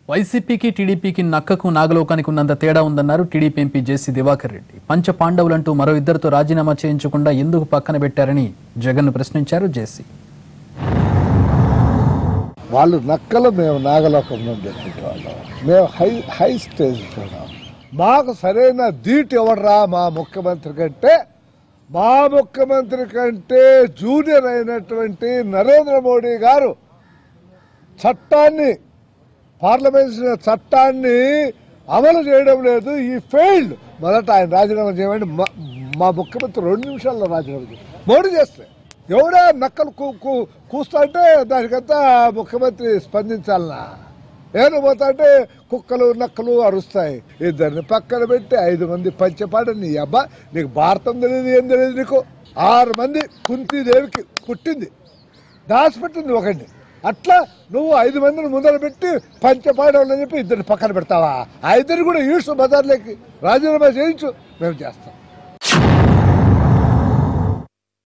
వైసీపీకి టీడీపీకి నక్కకు నాగలోకానికి ఉన్నంత తేడా ఉందన్నారు టీడీపీ ఎంపీ జేసీ దివాకర్ రెడ్డి పంచ పాండవులంటూ మరో ఇద్దరితో రాజీనామా చేయించకుండా ఎందుకు పక్కన పెట్టారని జగన్ ప్రశ్నించారు జేసీ వాళ్ళు నక్కలు మేము నాగలోకంలో చెప్పుకుంటే వాళ్ళం మేము హై హై స్టేజ్ ఉన్నాం మాకు సరైన ధీట్ ఎవడరా మా ముఖ్యమంత్రి కంటే మా ముఖ్యమంత్రి కంటే జూనియర్ అయినటువంటి నరేంద్ర మోడీ గారు చట్టాన్ని పార్లమెంట్ చట్టాన్ని అమలు చేయడం లేదు ఈ ఫెయిల్డ్ మొదట ఆయన రాజీనామా చేయమండి మా- మా ముఖ్యమంత్రి రెండు నిమిషాల్లో రాజీనామా చేయాలి మోడీ చేస్తే ఎవడా నక్కలు కూ కూ కూస్తా అంటే దానికంతా ముఖ్యమంత్రి స్పందించాలనా ఏను పోతా అంటే కుక్కలు నక్కలు అరుస్తాయి ఇద్దరిని పక్కన పెట్టి ఐదు మంది పంచపాట నీ అబ్బా నీకు భారతం తెలియదు ఏం తెలియదు నీకు ఆరు మంది కుంతీదేవికి పుట్టింది దాచిపెట్టింది ఒకటి అట్లా నువ్వు ఐదు మందిని ముందర పెట్టి పంచపాడవని చెప్పి ఇద్దరిని పక్కన పెడతావా ఆ ఇద్దరు కూడా ఈడ్చు బజార్లోకి రాజీనామా చేయించు మేము చేస్తాం